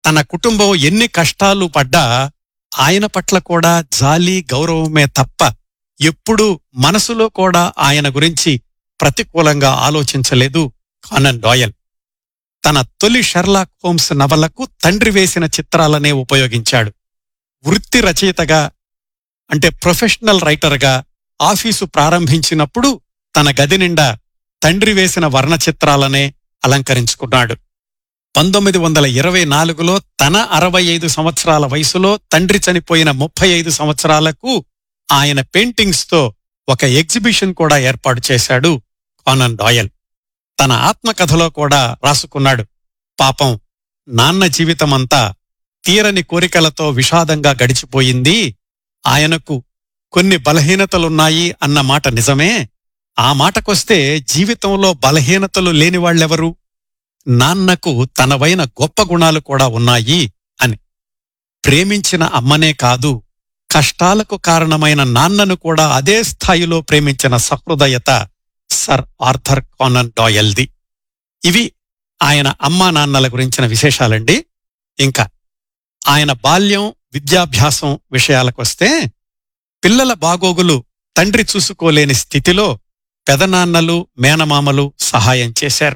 తన కుటుంబం ఎన్ని కష్టాలు పడ్డా ఆయన పట్ల కూడా జాలి గౌరవమే తప్ప ఎప్పుడూ మనసులో కూడా ఆయన గురించి ప్రతికూలంగా ఆలోచించలేదు కానన్ డాయల్ తన తొలి షెర్లాక్ హోమ్స్ నవలకు తండ్రి వేసిన చిత్రాలనే ఉపయోగించాడు వృత్తి రచయితగా అంటే ప్రొఫెషనల్ రైటర్గా ఆఫీసు ప్రారంభించినప్పుడు తన గది నిండా తండ్రి వేసిన వర్ణ చిత్రాలనే అలంకరించుకున్నాడు పంతొమ్మిది వందల ఇరవై నాలుగులో తన అరవై ఐదు సంవత్సరాల వయసులో తండ్రి చనిపోయిన ముప్పై ఐదు సంవత్సరాలకు ఆయన పెయింటింగ్స్తో ఒక ఎగ్జిబిషన్ కూడా ఏర్పాటు చేశాడు కానన్ డాయల్ తన ఆత్మకథలో కూడా రాసుకున్నాడు పాపం నాన్న జీవితమంతా తీరని కోరికలతో విషాదంగా గడిచిపోయింది ఆయనకు కొన్ని బలహీనతలున్నాయి అన్న మాట నిజమే ఆ మాటకొస్తే జీవితంలో బలహీనతలు లేని వాళ్ళెవరు నాన్నకు తనవైన గొప్ప గుణాలు కూడా ఉన్నాయి అని ప్రేమించిన అమ్మనే కాదు కష్టాలకు కారణమైన నాన్నను కూడా అదే స్థాయిలో ప్రేమించిన సహృదయత సర్ ఆర్థర్ కానన్ డాయల్ది ఇవి ఆయన అమ్మా నాన్నల గురించిన విశేషాలండి ఇంకా ఆయన బాల్యం విద్యాభ్యాసం విషయాలకొస్తే పిల్లల బాగోగులు తండ్రి చూసుకోలేని స్థితిలో పెదనాన్నలు మేనమామలు సహాయం చేశారు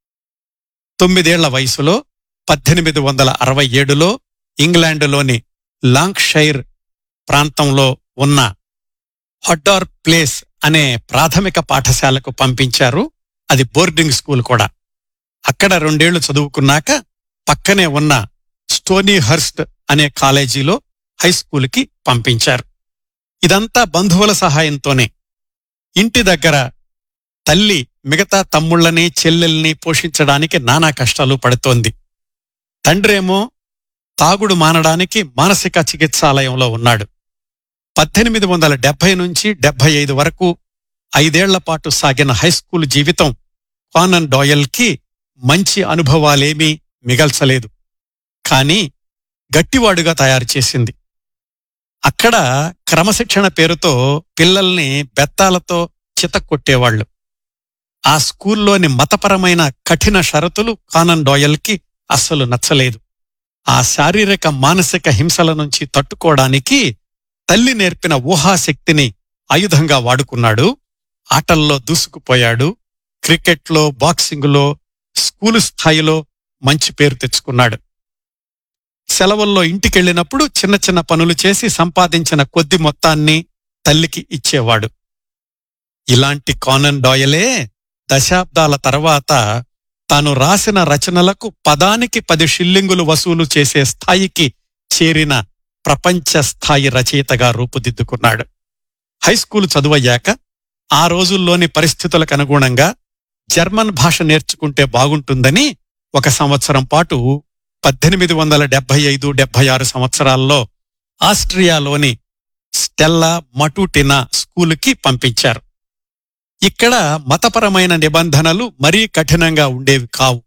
తొమ్మిదేళ్ల వయసులో పద్దెనిమిది వందల అరవై ఏడులో ఇంగ్లాండులోని లాంక్షైర్ ప్రాంతంలో ఉన్న హొడ్డార్ ప్లేస్ అనే ప్రాథమిక పాఠశాలకు పంపించారు అది బోర్డింగ్ స్కూల్ కూడా అక్కడ రెండేళ్లు చదువుకున్నాక పక్కనే ఉన్న స్టోనీ హర్స్ట్ అనే కాలేజీలో హై స్కూల్కి పంపించారు ఇదంతా బంధువుల సహాయంతోనే ఇంటి దగ్గర తల్లి మిగతా తమ్ముళ్ళని చెల్లెల్ని పోషించడానికి నానా కష్టాలు పడుతోంది తండ్రేమో తాగుడు మానడానికి మానసిక చికిత్సాలయంలో ఉన్నాడు పద్దెనిమిది వందల డెబ్బై నుంచి డెబ్బై ఐదు వరకు ఐదేళ్ల పాటు సాగిన హైస్కూల్ జీవితం కానన్ డాయల్కి మంచి అనుభవాలేమీ మిగల్చలేదు కాని గట్టివాడుగా తయారు చేసింది అక్కడ క్రమశిక్షణ పేరుతో పిల్లల్ని బెత్తాలతో చితక్కొట్టేవాళ్లు ఆ స్కూల్లోని మతపరమైన కఠిన షరతులు కానన్ డాయల్కి అస్సలు నచ్చలేదు ఆ శారీరక మానసిక హింసల నుంచి తట్టుకోవడానికి తల్లి నేర్పిన ఊహాశక్తిని ఆయుధంగా వాడుకున్నాడు ఆటల్లో దూసుకుపోయాడు క్రికెట్లో బాక్సింగులో స్కూలు స్థాయిలో మంచి పేరు తెచ్చుకున్నాడు సెలవుల్లో ఇంటికెళ్ళినప్పుడు చిన్న చిన్న పనులు చేసి సంపాదించిన కొద్ది మొత్తాన్ని తల్లికి ఇచ్చేవాడు ఇలాంటి కానన్ డాయలే దశాబ్దాల తర్వాత తాను రాసిన రచనలకు పదానికి పది షిల్లింగులు వసూలు చేసే స్థాయికి చేరిన ప్రపంచ స్థాయి రచయితగా రూపుదిద్దుకున్నాడు హైస్కూలు చదువయ్యాక ఆ రోజుల్లోని పరిస్థితులకు అనుగుణంగా జర్మన్ భాష నేర్చుకుంటే బాగుంటుందని ఒక సంవత్సరం పాటు పద్దెనిమిది వందల డెబ్బై ఐదు డెబ్బై ఆరు సంవత్సరాల్లో ఆస్ట్రియాలోని స్టెల్లా మటూటినా స్కూలుకి పంపించారు ఇక్కడ మతపరమైన నిబంధనలు మరీ కఠినంగా ఉండేవి కావు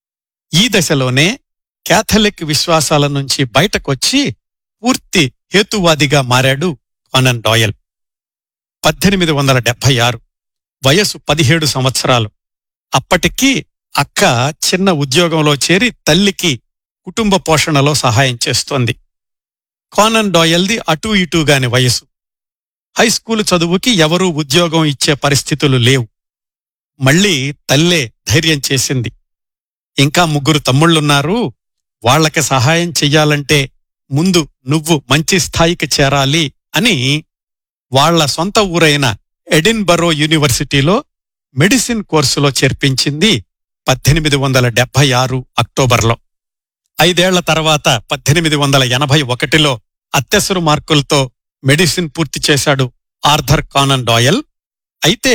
ఈ దశలోనే క్యాథలిక్ విశ్వాసాల నుంచి బయటకొచ్చి పూర్తి హేతువాదిగా మారాడు కానన్ డాయల్ పద్దెనిమిది వందల డెబ్బై ఆరు వయసు పదిహేడు సంవత్సరాలు అప్పటికి అక్క చిన్న ఉద్యోగంలో చేరి తల్లికి కుటుంబ పోషణలో సహాయం చేస్తోంది కానన్ డాయల్ది అటూ ఇటూగాని వయసు హైస్కూలు చదువుకి ఎవరూ ఉద్యోగం ఇచ్చే పరిస్థితులు లేవు మళ్ళీ తల్లే ధైర్యం చేసింది ఇంకా ముగ్గురు తమ్ముళ్ళున్నారు వాళ్లకి సహాయం చెయ్యాలంటే ముందు నువ్వు మంచి స్థాయికి చేరాలి అని వాళ్ల సొంత ఊరైన ఎడిన్బరో యూనివర్సిటీలో మెడిసిన్ కోర్సులో చేర్పించింది పద్దెనిమిది వందల డెబ్బై ఆరు అక్టోబర్లో ఐదేళ్ల తర్వాత పద్దెనిమిది వందల ఎనభై ఒకటిలో అత్యవసర మార్కులతో మెడిసిన్ పూర్తి చేశాడు ఆర్థర్ కానన్ డాయల్ అయితే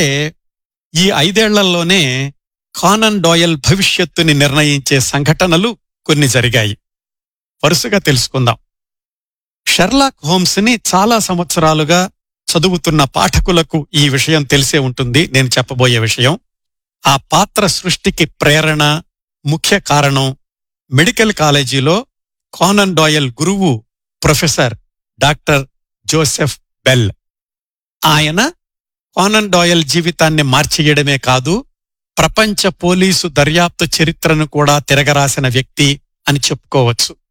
ఈ ఐదేళ్లలోనే కానన్ డాయల్ భవిష్యత్తుని నిర్ణయించే సంఘటనలు కొన్ని జరిగాయి వరుసగా తెలుసుకుందాం షెర్లాక్ హోమ్స్ని చాలా సంవత్సరాలుగా చదువుతున్న పాఠకులకు ఈ విషయం తెలిసే ఉంటుంది నేను చెప్పబోయే విషయం ఆ పాత్ర సృష్టికి ప్రేరణ ముఖ్య కారణం మెడికల్ కాలేజీలో కానన్ డాయల్ గురువు ప్రొఫెసర్ డాక్టర్ జోసెఫ్ బెల్ ఆయన కానన్ డాయల్ జీవితాన్ని మార్చేయడమే కాదు ప్రపంచ పోలీసు దర్యాప్తు చరిత్రను కూడా తిరగరాసిన వ్యక్తి అని చెప్పుకోవచ్చు